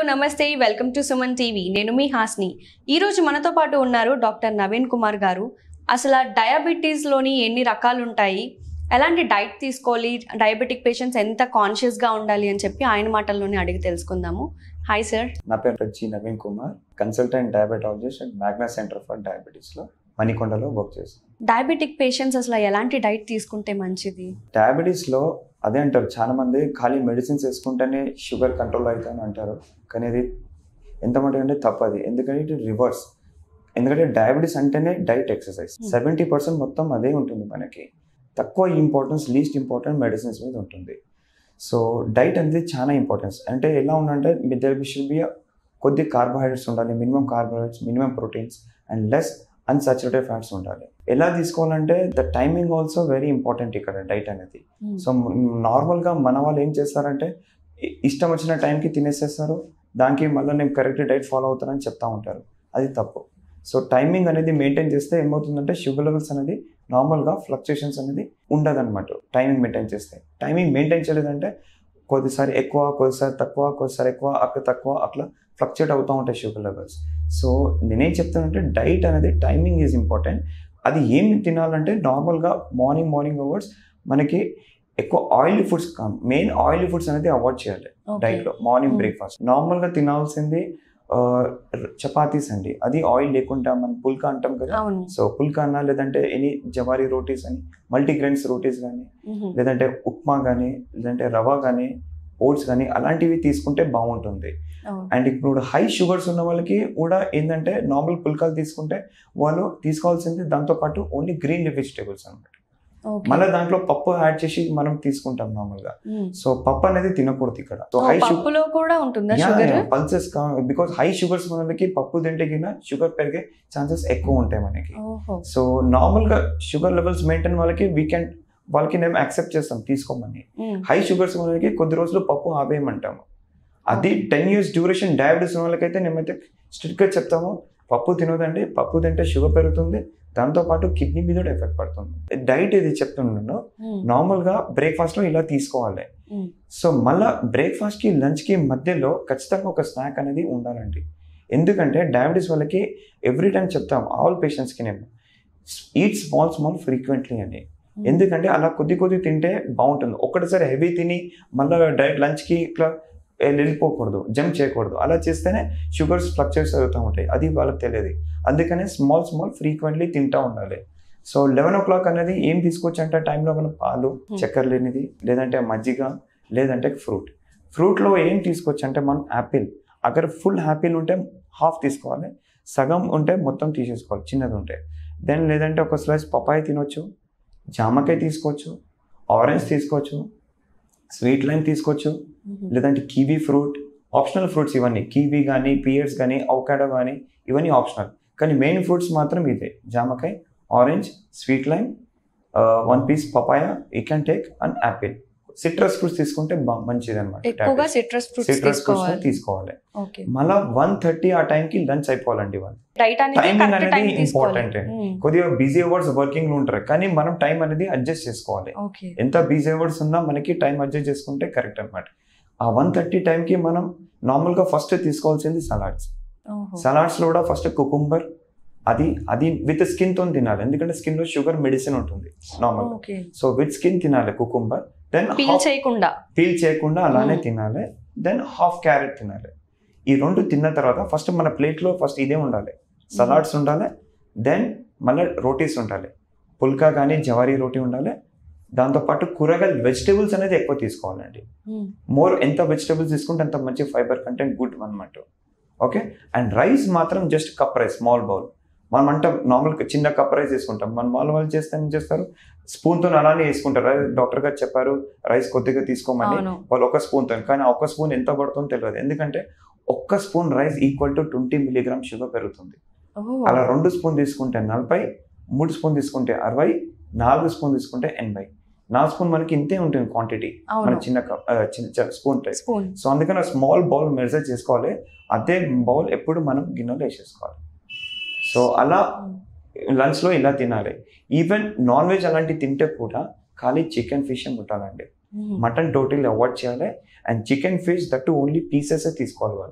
నమస్తే welcome to Suman TV నేను మీ హాస్ని ఈ రోజు మనతో పాటు ఉన్నారు డాక్టర్ నవీన్ కుమార్ గారు అసలు డయాబెటీస్లోని ఎన్ని రకాలు ఉంటాయి ఎలాంటి డైట్ తీసుకోవాలి డయాబెటిక్ పేషెంట్స్ ఎంత కాన్షియస్గా ఉండాలి అని చెప్పి ఆయన మాటల్లోనే అడిగి తెలుసుకుందాము హాయ్ సార్ నా పేరు G Naveen Kumar consultant diabetologist and Magna centre for డయాబెటీస్లో మణికొండలో వర్క్ చేస్తాను డయాబెటిక్ పేషెంట్స్ అసలు ఎలాంటి డైట్ తీసుకుంటే మంచిది డయాబెటీస్లో అదే అంటారు చాలా మంది ఖాళీ మెడిసిన్స్ వేసుకుంటేనే షుగర్ కంట్రోల్ అవుతుందని అంటారు కానీ అది ఎంత మటుకు అంటే తప్పది ఎందుకంటే ఇది రివర్స్ ఎందుకంటే డయాబెటీస్ అంటేనే diet exercise Hmm. Seventy percent మొత్తం అదే ఉంటుంది మనకి తక్కువ ఇంపార్టెన్స్ లీస్ట్ ఇంపార్టెంట్ మెడిసిన్స్ మీద ఉంటుంది సో డైట్ అనేది చాలా ఇంపార్టెన్స్ అంటే ఎలా ఉందంటే దర్ షుడ్ బి కొద్ది కార్బోహైడ్రేట్స్ ఉండాలి minimum carbohydrates minimum proteins and less unsaturated fats ఉండాలి ఎలా తీసుకోవాలంటే the timing also very important ఇక్కడ డైట్ అనేది సో నార్మల్గా మన వాళ్ళు ఏం చేస్తారంటే ఇ- ఇష్టం వచ్చిన టైంకి తినేసేస్తారు దానికి మళ్ళీ నేను కరెక్ట్ డైట్ ఫాలో అవుతానని చెప్తా ఉంటారు అది తప్పు సో టైమింగ్ అనేది మెయింటైన్ చేస్తే ఏమవుతుందంటే షుగర్ లెవెల్స్ అనేది నార్మల్గా ఫ్లక్చుయేషన్స్ అనేది ఉండదన్నమాట టైమింగ్ మెయింటైన్ చేస్తే టైమింగ్ మెయింటైన్ చేయలేదంటే కొద్దిసారి ఎక్కువ కొద్దిసారి తక్కువ కొద్దిసారి ఎక్కువ అక్కడ తక్కువ అట్లా ఫ్లక్చుయేట్ అవుతూ ఉంటాయి షుగర్ లెవెల్స్ సో నేనేం చెప్తానంటే డైట్ అనేది టైమింగ్ ఈజ్ ఇంపార్టెంట్ అది ఏం తినాలంటే నార్మల్గా మార్నింగ్ మార్నింగ్ అవర్స్ మనకి ఎక్కువ oily foods main oily foods అనేది అవాయిడ్ చేయాలి డైట్లో మార్నింగ్ Hmm. బ్రేక్ఫాస్ట్ నార్మల్గా తినాల్సింది ఆ, చపాతీస్ అండి అది ఆయిల్ లేకుండా మనం పుల్కా అంటాం కదా అవును సో పుల్కా అన్నా లేదంటే ఎనీ జవారీ రోటీస్ అని మల్టీగ్రెయిన్స్ రోటీస్ కానీ మ్మ్. లేదంటే ఉప్మా కానీ లేదంటే రవా కానీ ఓట్స్ కానీ అలాంటివి తీసుకుంటే బాగుంటుంది అవును. అండ్ ఇప్పుడు హై షుగర్స్ ఉన్న వాళ్ళకి కూడా ఏంటంటే నార్మల్ పుల్కాలు తీసుకుంటే వాళ్ళు తీసుకోవాల్సింది దాంతోపాటు ఓన్లీ గ్రీన్ వెజిటేబుల్స్ అనమాట ఓకే. మళ్ళీ దాంట్లో పప్పు యాడ్ చేసి మనం తీసుకుంటాం నార్మల్గా మ్మ్. సో పప్పు అనేది తినకూడదు ఇక్కడ సో ఓ, హై షుగర్ పప్పులో కూడా ఉంటుందా sugar pulses because high sugars మనకి పప్పు తింటే కింద షుగర్ పెరిగే ఛాన్సెస్ ఎక్కువ ఉంటాయి మనకి ఓహో సో నార్మల్గా షుగర్ లెవెల్స్ మెయింటైన్ వాళ్ళకి వీకెండ్ వాళ్ళకి మేము యాక్సెప్ట్ చేస్తాం తీసుకోమని మ్మ్. హై షుగర్స్ వాళ్ళకి కొద్ది రోజులు పప్పు ఆపేయమంటాము అది టెన్ ఇయర్స్ డ్యూరేషన్ డయాబెటీస్ ఉన్న వాళ్ళకైతే మేమైతే స్ట్రిక్ట్గా చెప్తాము పప్పు తినదండి పప్పు తింటే షుగర్ పెరుగుతుంది దాంతోపాటు కిడ్నీ మీద కూడా ఎఫెక్ట్ పడుతుంది డైట్ ఇది చెప్తున్నాను మ్మ్. నార్మల్గా బ్రేక్ఫాస్ట్లో ఇలా తీసుకోవాలి మ్మ్. సో మళ్ళా బ్రేక్ఫాస్ట్కి లంచ్కి మధ్యలో ఖచ్చితంగా ఒక స్నాక్ అనేది ఉండాలండి ఎందుకంటే డయాబెటీస్ వాళ్ళకి ఎవ్రీ టైం చెప్తాం ఆల్ పేషెంట్స్కి నేను ఈట్ స్మాల్ స్మాల్ ఫ్రీక్వెంట్లీ అని ఎందుకంటే అలా కొద్ది కొద్ది తింటే బాగుంటుంది ఒకటిసారి హెవీ తిని మళ్ళీ డైరెక్ట్ లంచ్కి ఇట్లా వెళ్ళిపోకూడదు జంప్ చేయకూడదు అలా చేస్తేనే షుగర్స్ ఫ్లక్చుయేట్స్ అవుతూ ఉంటాయి అది వాళ్ళకి తెలియదు అందుకనే స్మాల్ స్మాల్ ఫ్రీక్వెంట్లీ తింటూ ఉండాలి సో లెవెన్ ఓ క్లాక్ అనేది ఏం తీసుకోవచ్చు అంటే టైంలో మనం పాలు చక్కెర లేనిది లేదంటే మజ్జిగ లేదంటే ఫ్రూట్ ఫ్రూట్లో ఏం తీసుకోవచ్చు అంటే మనం యాపిల్ అక్కడ ఫుల్ యాపిల్ ఉంటే హాఫ్ తీసుకోవాలి సగం ఉంటే మొత్తం తీసేసుకోవాలి చిన్నది ఉంటే దెన్ లేదంటే ఒక స్లైస్ పపాయ తినొచ్చు జామకాయ తీసుకోవచ్చు ఆరెంజ్ తీసుకోవచ్చు స్వీట్ లైమ్ తీసుకోవచ్చు మ్మ్. లేదంటే కివీ ఫ్రూట్ ఆప్షనల్ ఫ్రూట్స్ ఇవన్నీ కివీ కానీ పియర్స్ కానీ అవకాడో కానీ ఇవన్నీ ఆప్షనల్ కానీ మెయిన్ ఫ్రూట్స్ మాత్రం ఇదే జామకాయ orange sweet lime one piece papaya you can take and apple citrus fruits తీసుకుంటే బా- మంచిది ఎక్కువగా అనమాట సిట్రస్ ఫ్రూట్స్ సిట్రస్ ఫ్రూట్స్ తీసుకోవాలి తీసుకోవాలి ఓకే మళ్ళా వన్ థర్టీ ఆ టైంకి లంచ్ అయిపోవాలండి వాళ్ళు డైట్ అనేది Timing కరెక్ట్ అనేది టైం తీసుకోవాలి important. మ్మ్. కొద్దిగా బిజీ అవర్స్ వర్కింగ్ ఉంటారు కానీ మనం టైం అనేది అడ్జస్ట్ చేసుకోవాలి ఓకే ఎంత బిజీ అవర్స్ ఉన్నా మనకి టైం అడ్జస్ట్ చేసుకుంటే కరెక్ట్ అనమాట ఆ వన్ థర్టీ టైంకి మనం నార్మల్గా ఫస్ట్ తీసుకోవాల్సింది సలాడ్స్ ఓహో. సలాడ్స్లో కూడా ఫస్ట్ కుకుంబర్ అది అది విత్ స్కిన్తో తినాలి ఎందుకంటే స్కిన్లో షుగర్ మెడిసిన్ ఉంటుంది normal okay so with skin తినాలి కుకుంబర్ దెన్ పీల్ చేయకుండా పీల్ చేయకుండా అలానే Hmm. తినాలి దెన్ హాఫ్ క్యారెట్ తినాలి ఈ రెండు తిన్న తర్వాత ఫస్ట్ మన ప్లేట్లో ఫస్ట్ ఇదే ఉండాలి సలాడ్స్ ఉండాలి దెన్ మళ్ళీ రోటీస్ ఉండాలి పుల్కా కానీ జవారీ రోటీ ఉండాలి దాంతోపాటు కూరగాయలు వెజిటేబుల్స్ అనేది ఎక్కువ తీసుకోవాలండి మ్మ్. మోర్ ఎంత వెజిటేబుల్స్ తీసుకుంటే అంత మంచి ఫైబర్ కంటెంట్ గుడ్ అనమాట ఓకే అండ్ రైస్ మాత్రం just cup rice small bowl మనం అంటాం నార్మల్ చిన్న కప్ రైస్ తీసుకుంటాం మన మాల్ వాళ్ళు చేస్తే ఏం చేస్తారు స్పూన్తో అలానే వేసుకుంటారు అదే డాక్టర్ గారు చెప్పారు రైస్ కొద్దిగా తీసుకోమని అవును వాళ్ళు ఒక స్పూన్తో కానీ ఆ ఒక్క స్పూన్ ఎంత పడుతుందో తెలియదు ఎందుకంటే ఒక్క spoon rice equal to twenty milligram sugar పెరుగుతుంది ఓహో. అలా రెండు స్పూన్ తీసుకుంటే నలభై మూడు స్పూన్ తీసుకుంటే అరవై నాలుగు స్పూన్ తీసుకుంటే ఎనభై నాలుగు స్పూన్ మనకి ఇంతే ఉంటుంది క్వాంటిటీ మన అవును చిన్న కప్ ఆ, చిన్న స్పూన్ టైప్ స్పూన్ సో అందుకని స్మాల్ బౌల్ మెజర్ చేసుకోవాలి అదే బౌల్ ఎప్పుడు మనం గిన్నెలో వేసేసుకోవాలి సో అలా లంచ్లో ఇలా తినాలి ఈవెన్ నాన్ వెజ్ అలాంటి తింటే కూడా ఖాళీ చికెన్ ఫిష్ ముట్టాలండి మటన్ టోటల్ అవాయిడ్ చేయాలి and chicken fish that only pieces తీసుకోవాలి వాళ్ళు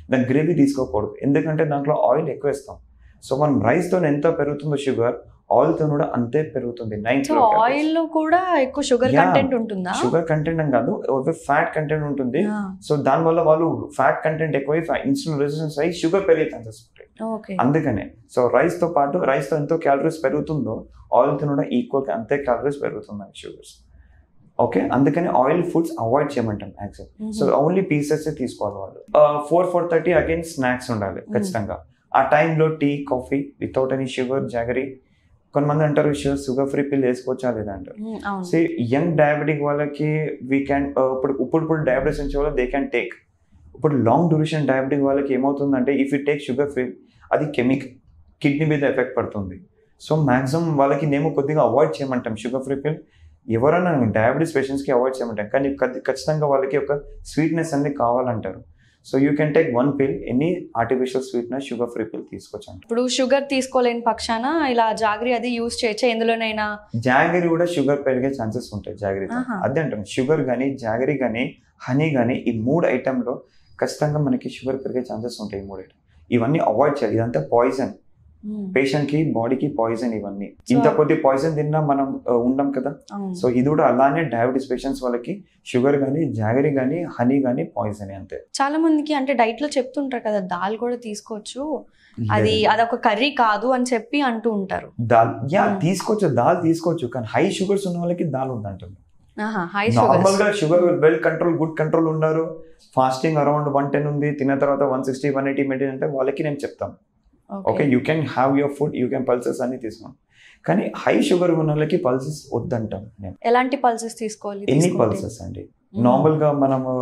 దాని గ్రేవీ తీసుకోకూడదు ఎందుకంటే దాంట్లో ఆయిల్ ఎక్కువ వేస్తాం సో మనం రైస్తో ఎంత పెరుగుతుందో షుగర్ ఆయిల్తో కూడా అంతే పెరుగుతుంది నైన్ సో ఆయిల్ లో కూడా ఎక్కువ షుగర్ Yeah. కంటెంట్ ఉంటుందా షుగర్ కంటెంట్ అని కాదు ఫ్యాట్ కంటెంట్ ఉంటుంది సో దానివల్ల వాళ్ళు ఫ్యాట్ కంటెంట్ ఎక్కువై ఇన్సులిన్ రెసిస్టెన్స్ అయ్యి షుగర్ పెరిగే ఛాన్సెస్ ఉంటాయి ఓకే అందుకనే సో రైస్ తో పాటు రైస్ తో ఎంతో క్యాలరీస్ పెరుగుతుందో ఆయిల్ తో కూడా ఈక్వల్ గా అంతే క్యాలరీస్ పెరుగుతున్నాయి షుగర్స్ ఓకే అందుకని ఆయిల్ ఫుడ్స్ అవాయిడ్ చేయమంటాం యాక్చువల్ సో ఓన్లీ పీసెస్ తీసుకోవాలి వాళ్ళు four four thirty again snacks ఉండాలి ఖచ్చితంగా ఆ టైంలో tea coffee without any sugar jaggery కొంతమంది అంటారు షుగర్ ఫ్రీ పిల్ వేసుకోవచ్చా లేదా అంటారు అవును సో యంగ్ డయాబెటిక్ వాళ్ళకి వీ క్యాన్ ఇప్పుడు ఇప్పుడు ఇప్పుడు డయాబెటీస్ వచ్చే వాళ్ళు దే క్యాన్ టేక్ ఇప్పుడు లాంగ్ డ్యూరేషన్ డయాబెటిక్ వాళ్ళకి ఏమవుతుందంటే if you take sugar free అది కెమిక్ కిడ్నీ మీద ఎఫెక్ట్ పడుతుంది సో మ్యాక్సిమం వాళ్ళకి మేము కొద్దిగా అవాయిడ్ చేయమంటాం షుగర్ ఫ్రీ పిల్ ఎవరైనా డయాబెటీస్ పేషెంట్స్కి అవాయిడ్ చేయమంటాం కానీ ఖ- ఖచ్చితంగా వాళ్ళకి ఒక స్వీట్నెస్ అనేది కావాలంటారు so you can take one pill any artificial sweetness sugar free pill తీసుకోవచ్చు ఇప్పుడు షుగర్ తీసుకోలేని పక్షాన ఇలా జాగ్రి అది యూజ్ చేయొచ్చా ఎందులోనైనా జాగరి కూడా షుగర్ పెరిగే ఛాన్సెస్ ఉంటాయి జాగరితో ఆహా. అదే అంటాం షుగర్ కానీ జాగరి కానీ హనీ కానీ ఈ మూడు ఐటెంలో ఖచ్చితంగా మనకి షుగర్ పెరిగే ఛాన్సెస్ ఉంటాయి ఈ మూడు ఐటమ్ ఇవన్నీ అవాయిడ్ చేయాలి ఇదంతా పాయిజన్ పేషెంట్ కి బాడీకి పాయిజన్ ఇవన్నీ ఇంత కొద్ది పాయిజన్ తిన్నా మనం ఆ, ఉండం కదా అవును. సో ఇది కూడా అలానే డయాబెటీస్ పేషెంట్స్ వాళ్ళకి షుగర్ కానీ జాగరి కానీ హనీ కానీ పాయిజన్ అంతే చాలా మందికి అంటే డైట్ లో చెప్తుంటారు కదా దాల్ కూడా తీసుకోవచ్చు అది అదొక కర్రీ కాదు అని చెప్పి అంటూ ఉంటారు దాల్ యా Hmm. తీసుకోవచ్చు దాల్ తీసుకోవచ్చు కానీ హై షుగర్స్ ఉన్న వాళ్ళకి దాల్ ఉందంటారు హై నార్మల్ షుగర్ గా sugar well control good control ఉన్నారు ఫాస్టింగ్ అరౌండ్ వన్ టెన్ ఉంది తిన్న తర్వాత one sixty one eighty maintain అంటే వాళ్ళకి నేను చెప్తాం okay you can have your food you can pulses అన్ని తీసుకున్నాం కానీ హై షుగర్ ఉన్న వాళ్ళకి పల్సెస్ వద్దంటాం నేను ఎలాంటి పల్సెస్ తీసుకోవాలి ఎన్ని తీసుకుంటే? పల్సెస్ అండి మ్మ్. నార్మల్ గా మనము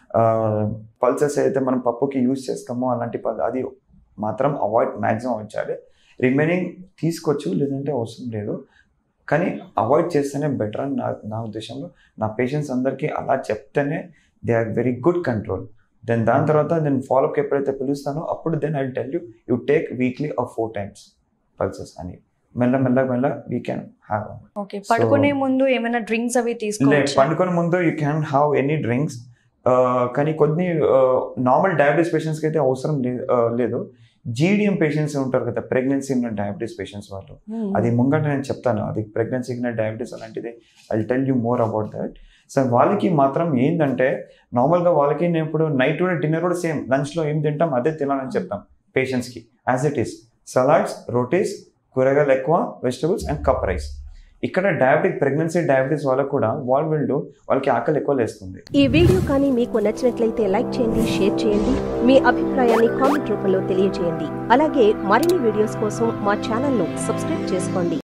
పల్సెస్ అయితే మనం పప్పుకి యూజ్ చేస్తామో అలాంటి పల్ అది మాత్రం అవాయిడ్ మ్యాక్సిమం అవాయిడ్ చేయాలి రిమైనింగ్ తీసుకోవచ్చు లేదంటే అవసరం లేదు కానీ అవాయిడ్ చేస్తేనే బెటర్ అని నా నా ఉద్దేశంలో నా పేషెంట్స్ అందరికీ అలా చెప్తేనే they are very good control then దాని తర్వాత నేను ఫాలోఅప్కి ఎప్పుడైతే పిలుస్తానో అప్పుడు then I tell you you take weekly or four times pulses అని మెల్ల మెల్ల మెల్ల వీ క్యాన్ హ్యావ్ ఓకే పడుకునే ముందు ఏమైనా డ్రింక్స్ అవి లే తీసుకోవచ్చు పండుకొని ముందు you can have any drinks కానీ కొన్ని నార్మల్ డయాబెటీస్ పేషెంట్స్కి అయితే అవసరం లే- ఆ, లేదు జీడిఎం పేషెంట్స్ ఉంటారు కదా ప్రెగ్నెన్సీ ఉన్న డయాబెటీస్ పేషెంట్స్ వాళ్ళు అది ముంగట నేను చెప్తాను అది ప్రెగ్నెన్సీకి ఉన్న డయాబెటీస్ అలాంటిది I tell you more about that so వాళ్ళకి మాత్రం ఏంటంటే నార్మల్గా వాళ్ళకి నేను ఇప్పుడు నైట్ కూడా డిన్నర్ కూడా సేమ్ లంచ్లో ఏం తింటాం అదే తినాలని చెప్తాం పేషెంట్స్కి as it is salads rotis కూరగాయలు ఎక్కువ వెజిటబుల్స్ అండ్ కప్ రైస్ ఇక్కడ డయాబెటిక్ ప్రెగ్నెన్సీ డయాబెటీస్ వాళ్ళకు కూడా వాళ్ళు వీళ్ళు వాళ్ళకి ఆకలి ఎక్కువ లేస్తుంది ఈ వీడియో కానీ మీకు నచ్చినట్లయితే లైక్ చేయండి షేర్ చేయండి మీ అభిప్రాయాన్ని కామెంట్ రూపంలో తెలియజేయండి అలాగే మరిన్ని వీడియోస్ కోసం మా ఛానల్ను సబ్స్క్రైబ్ చేసుకోండి